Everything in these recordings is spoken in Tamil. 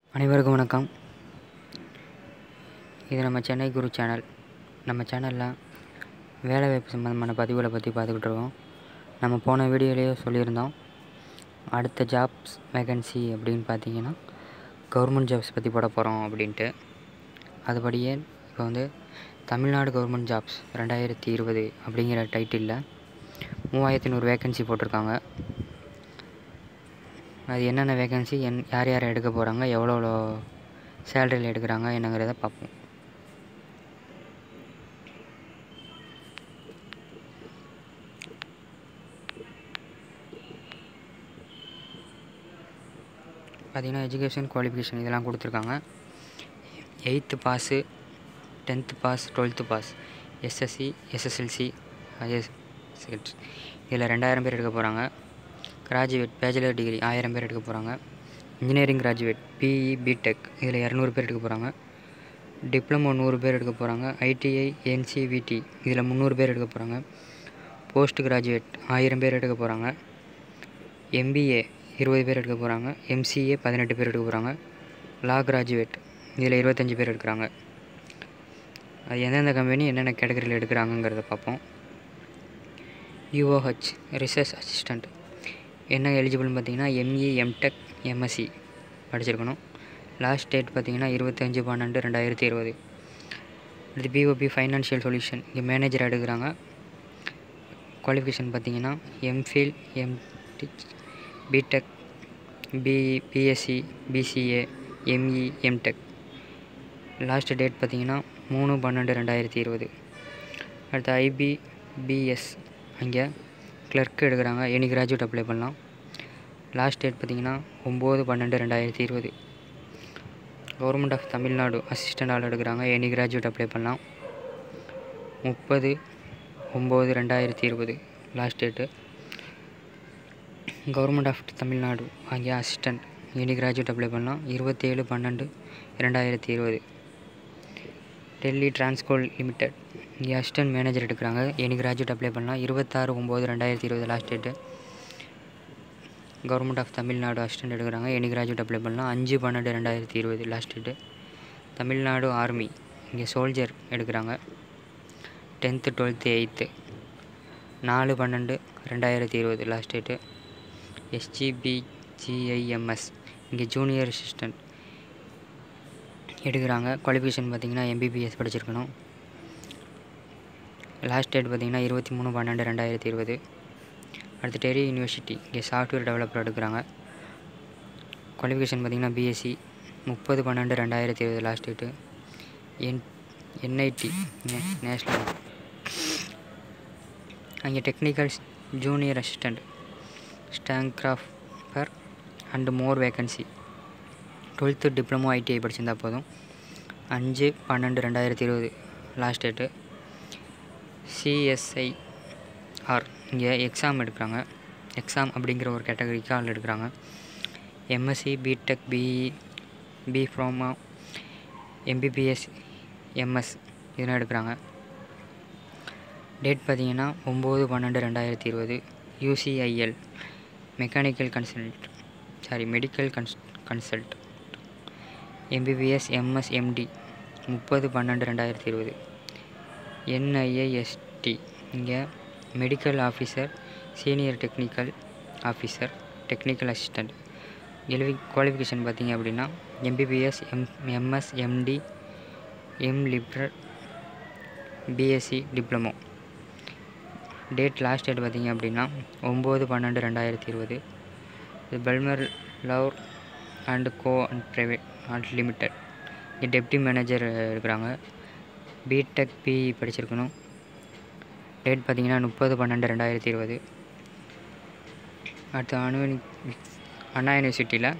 அனைவருக்கும் வணக்கம் இது நம்ம சென்னை குரு சேனல் நம்ம சேனலில் வேலைவாய்ப்பு சம்மந்தமான பதிவுகளை பற்றி பார்த்துக்கிட்டு இருக்கோம் நம்ம போன வீடியோலேயே சொல்லியிருந்தோம் அடுத்த ஜாப்ஸ் வேகன்சி அப்படின்னு பார்த்தீங்கன்னா கவர்மெண்ட் ஜாப்ஸ் பற்றி போட போகிறோம் அப்படின்ட்டு அதுபடியே இப்போ வந்து தமிழ்நாடு கவர்மெண்ட் ஜாப்ஸ் ரெண்டாயிரத்தி இருபது அப்படிங்கிற டைட்டிலில் மூவாயிரத்தி நூறு வேகன்சி போட்டிருக்காங்க அது என்னென்ன வேகன்சி என் யார் யார் எடுக்க போகிறாங்க எவ்வளோ எவ்வளோ சேலரியில் எடுக்கிறாங்க என்னங்கிறத பார்ப்போம் பார்த்திங்கன்னா எஜுகேஷன் குவாலிஃபிகேஷன் இதெல்லாம் கொடுத்துருக்காங்க eighth pass tenth pass twelfth pass SSC SSLC IS இதில் ரெண்டாயிரம் பேர் எடுக்க போகிறாங்க கிராஜுவேட் பேச்சுலர் டிகிரி ஆயிரம் பேர் எடுக்க போகிறாங்க இன்ஜினியரிங் கிராஜுவேட் பிஇ பிடெக் இதில் இரநூறு பேர் எடுக்க போகிறாங்க டிப்ளமோ நூறு பேர் எடுக்க போகிறாங்க ஐடிஐ என்சிவிடி இதில் முந்நூறு பேர் எடுக்க போகிறாங்க போஸ்ட் கிராஜுவேட் ஆயிரம் பேர் எடுக்க போகிறாங்க எம்பிஏ இருபது பேர் எடுக்க போகிறாங்க எம்சிஏ பதினெட்டு பேர் எடுக்க போகிறாங்க லா கிராஜுவேட் இதில் இருபத்தஞ்சி பேர் எடுக்கிறாங்க அது எந்தெந்த கம்பெனி என்னென்ன கேட்டகரியில் எடுக்கிறாங்கங்கிறத பார்ப்போம் யூஓஹெச் ரிசர்ச் அசிஸ்டண்ட் என்ன எலிஜிபிள்னு பார்த்தீங்கன்னா எம்இ எம்டெக் எம்எஸ்சி படிச்சிருக்கணும் லாஸ்ட் டேட் பார்த்தீங்கன்னா இருபத்தஞ்சி பன்னெண்டு ரெண்டாயிரத்தி இருபது அடுத்து பிஓபி ஃபைனான்ஷியல் சொல்யூஷன் இங்கே மேனேஜர் எடுக்கிறாங்க குவாலிஃபிகேஷன் பார்த்தீங்கன்னா MPhil MD BTech B BSc BCA ME MTech last date பார்த்தீங்கன்னா மூணு பன்னெண்டு ரெண்டாயிரத்தி இருபது அடுத்து ஐபி பிஎஸ் அங்கே கிளர்க் எடுக்கிறாங்க எனி கிராஜுவேட் அப்ளை பண்ணலாம் லாஸ்ட் டேட் பார்த்தீங்கன்னா ஒம்பது பன்னெண்டு ரெண்டாயிரத்தி இருபது கவர்மெண்ட் ஆஃப் தமிழ்நாடு அசிஸ்டண்ட் ஆள் எடுக்கிறாங்க எனி கிராஜுவேட் அப்ளை பண்ணலாம் முப்பது ஒம்பது ரெண்டாயிரத்தி இருபது last date government of Tamil Nadu அங்கே அசிஸ்டண்ட் எனி கிராஜுவேட் அப்ளை பண்ணலாம் இருபத்தேழு பன்னெண்டு ரெண்டாயிரத்தி இருபது டெல்லி டிரான்ஸ்கோல் லிமிடெட் இங்கே அசிஸ்டன்ட் மேனேஜர் எடுக்கிறாங்க எனி கிராஜுவேட் அப்ளை பண்ணலாம் இருபத்தாறு ஒம்பது ரெண்டாயிரத்தி இருபது last date government of Tamil Nadu assistant எடுக்கிறாங்க எனி கிராஜுவேட் அப்ளை பண்ணலாம் அஞ்சு பன்னெண்டு ரெண்டாயிரத்தி இருபது லாஸ்ட் டேட்டு தமிழ்நாடு ஆர்மி இங்கே சோல்ஜர் எடுக்கிறாங்க டென்த்து டுவெல்த்து எயித்து நாலு பன்னெண்டு ரெண்டாயிரத்தி இருபது லாஸ்ட் டேட்டு எஸ்ஜிபிஜிஐஎம்எஸ் இங்கே ஜூனியர் அசிஸ்டண்ட் எடுக்கிறாங்க குவாலிஃபிகேஷன் பார்த்தீங்கன்னா எம்பிபிஎஸ் படிச்சிருக்கணும் லாஸ்ட் டேட் பார்த்தீங்கன்னா இருபத்தி மூணு பன்னெண்டு ரெண்டாயிரத்தி இருபது அடுத்து டெரி யூனிவர்சிட்டி இங்கே சாஃப்ட்வேர் டெவலப்பர் எடுக்கிறாங்க குவாலிஃபிகேஷன் பார்த்தீங்கன்னா பிஎஸ்சி முப்பது பன்னெண்டு ரெண்டாயிரத்தி இருபது last date N NIT national அங்கே technical junior assistant stenographer and more vacancy twelfth diploma ITI படிச்சிருந்தா போதும் அஞ்சு பன்னெண்டு ரெண்டாயிரத்தி இருபது லாஸ்ட் டேட்டு சிஎஸ்ஐஆர் இங்கே எக்ஸாம் எடுக்கிறாங்க எக்ஸாம் அப்படிங்கிற ஒரு கேட்டகரிக்கு ஆள் எடுக்கிறாங்க MSc BTech BE B pharma MBBS MS இதெல்லாம் எடுக்கிறாங்க டேட் பார்த்தீங்கன்னா ஒம்பது பன்னெண்டு ரெண்டாயிரத்தி இருபது UCIL mechanical consult sorry medical cons consult MBBS MS empty முப்பது பன்னெண்டு ரெண்டாயிரத்தி இருபது என்ஐஏஎஸ்டி இங்கே medical officer senior technical officer technical assistant எழுவி குவாலிஃபிகேஷன் பார்த்தீங்க அப்படின்னா MBBS M MS MD M library BSc diploma date last date பார்த்தீங்க அப்படின்னா ஒம்பது பன்னெண்டு ரெண்டாயிரத்தி இருபது இது Balmer Lawrie and co and private and limited இங்கே டெப்டி மேனேஜர் இருக்கிறாங்க பிடெக் பிஇ படிச்சிருக்கணும் டேட் பார்த்தீங்கன்னா முப்பது பன்னெண்டு ரெண்டாயிரத்தி இருபது அடுத்து அணு அண்ணா யூனிவர்சிட்டியில்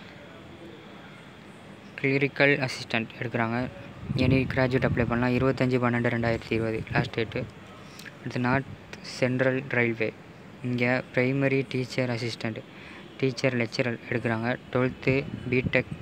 கிளிரிக்கல் அசிஸ்டண்ட் எடுக்கிறாங்க எனி கிராஜுவேட் அப்ளை பண்ணலாம் இருபத்தஞ்சி பன்னெண்டு ரெண்டாயிரத்தி இருபது லாஸ்ட் டேட்டு அடுத்து நார்த் சென்ட்ரல் ரயில்வே இங்கே primary teacher assistant teacher lecturer எடுக்கிறாங்க twelfth BTech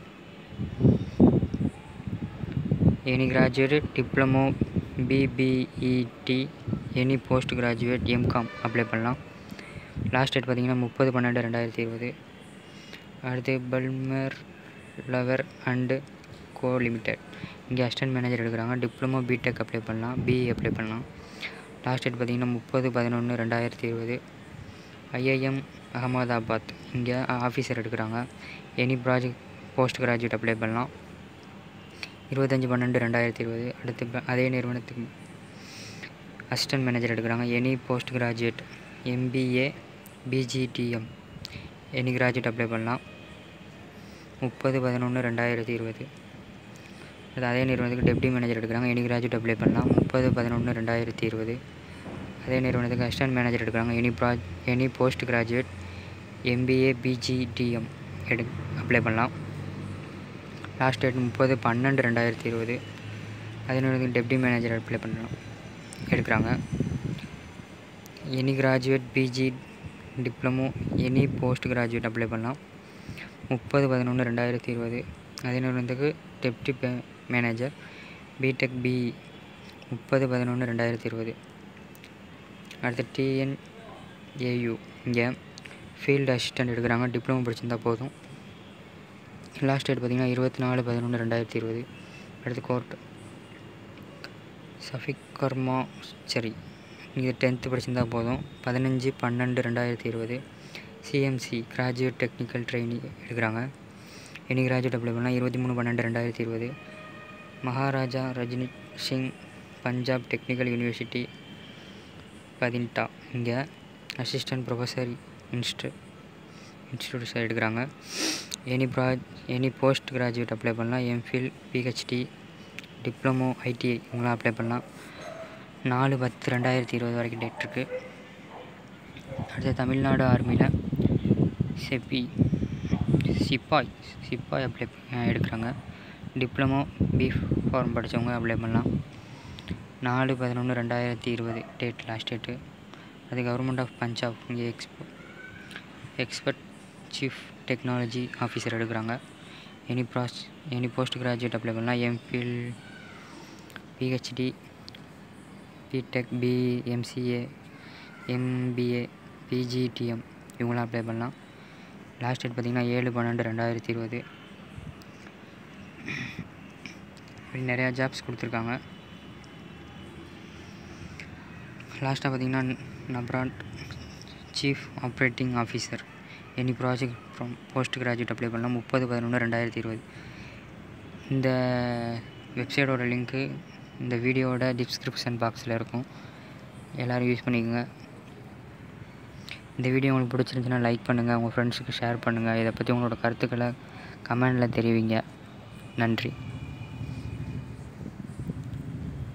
any graduate diploma BPEd any post graduate MCom apply பண்ணலாம் லாஸ்ட் டேட் பார்த்திங்கன்னா முப்பது பன்னெண்டு ரெண்டாயிரத்தி இருபது அடுத்து Balmer Lawrie and co limited இங்கே அசிஸ்டன்ட் மேனேஜர் எடுக்கிறாங்க டிப்ளமோ பிடெக் அப்ளை பண்ணலாம் பிஇ அப்ளை பண்ணலாம் லாஸ்ட் டேட் பார்த்திங்கன்னா முப்பது பதினொன்று ரெண்டாயிரத்தி இருபது ஐஐஎம் அகமதாபாத் இங்கே ஆஃபீஸர் எடுக்கிறாங்க any project post graduate apply பண்ணலாம் இருபத்தஞ்சி பன்னெண்டு ரெண்டாயிரத்தி இருபது அடுத்து ப- அதே நிறுவனத்துக்கு அசிஸ்டன்ட் மேனேஜர் எடுக்கிறாங்க any post graduate MBA PGDM any graduate apply பண்ணலாம் முப்பது பதினொன்று ரெண்டாயிரத்தி இருபது அது அதே நிறுவனத்துக்கு டெப்டி மேனேஜர் எடுக்கிறாங்க எனி கிராஜுவேட் அப்ளை பண்ணலாம் முப்பது பதினொன்று ரெண்டாயிரத்தி இருபது அதே நிறுவனத்துக்கு அசிஸ்டன்ட் மேனேஜர் எடுக்கிறாங்க any pro any post graduate MBA PGDM எடு அப்ளை பண்ணலாம் லாஸ்ட் டேட் முப்பது பன்னெண்டு ரெண்டாயிரத்தி இருபது அதே நிறுவனத்துக்கு டெப்டி மேனேஜர் அப்ளை பண்ணலாம் எடுக்கிறாங்க any graduate PG diploma any post graduate apply பண்ணலாம் முப்பது பதினொன்று ரெண்டாயிரத்தி இருபது அதே நிறுவனத்துக்கு டெப்டி மேனேஜர் பிடெக் பி முப்பது பதினொன்று ரெண்டாயிரத்தி இருபது அடுத்து டிஎன்ஏயு இங்கே ஃபீல்டு அசிஸ்டன்ட் எடுக்கிறாங்க டிப்ளமோ படிச்சிருந்தா போதும் லாஸ்ட் டேட் பார்த்திங்கன்னா இருபத்தி நாலு பதினொன்று ரெண்டாயிரத்தி இருபது அடுத்து கோர்ட் சஃபிக் கர்மா சரி இது டென்த்து படிச்சிருந்தா போதும் பதினஞ்சு பன்னெண்டு ரெண்டாயிரத்தி இருபது சிஎம்சி கிராஜுவேட் டெக்னிக்கல் ட்ரெயினி எடுக்கிறாங்க எனி கிராஜுவேட் அப்ளை பண்ணலாம் இருபத்தி மூணு பன்னெண்டு ரெண்டாயிரத்தி இருபது மகாராஜா ரஜினி சிங் பஞ்சாப் டெக்னிக்கல் யூனிவர்சிட்டி பதின்ட்டா இங்கே அசிஸ்டன்ட் ப்ரொஃபஸர் இன்ஸ்டு இன்ஸ்டியூட்ஸ் எடுக்கிறாங்க any pro any post graduate apply பண்ணலாம் எம்ஃபில் பிஹெச்டி டிப்ளமோ ஐடிஐ இவங்களாம் அப்ளை பண்ணலாம் நாலு பத்து ரெண்டாயிரத்தி இருபது வரைக்கும் டேட் இருக்குது அடுத்து தமிழ்நாடு ஆர்மியில் செப்பி சிப்பாய் சிப்பாய் அப்ளை எடுக்கிறாங்க டிப்ளமோ பீஃப் ஃபார்ம் படித்தவங்க அப்ளை பண்ணலாம் நாலு பதினொன்று ரெண்டாயிரத்தி இருபது டேட் லாஸ்ட் டேட்டு அது கவர்மெண்ட் ஆஃப் பஞ்சாப் இங்கே expo expert chief technology officer எடுக்கிறாங்க any pros any post graduate apply பண்ணலாம் MPhil PhD BTech B MCA MBA PGDM இவங்களாம் அப்ளை பண்ணலாம் லாஸ்ட் டேட் பார்த்திங்கன்னா ஏழு பன்னெண்டு ரெண்டாயிரத்தி இருபது இப்படி நிறையா ஜாப்ஸ் கொடுத்துருக்காங்க லாஸ்ட்டாக பார்த்தீங்கன்னா NABARD chief operating officer any project from post graduate apply பண்ணலாம் முப்பது பதினொன்று ரெண்டாயிரத்தி இருபது இந்த வெப்சைட்டோட லிங்க்கு இந்த வீடியோவோட டிஸ்கிரிப்ஷன் பாக்ஸில் இருக்கும் எல்லோரும் யூஸ் பண்ணிக்கோங்க இந்த வீடியோ உங்களுக்கு பிடிச்சிருந்துச்சுன்னா லைக் பண்ணுங்கள் உங்கள் ஃப்ரெண்ட்ஸுக்கு ஷேர் பண்ணுங்கள் இதை பற்றி உங்களோட கருத்துக்களை கமெண்டில் தெரிவிங்க நன்றி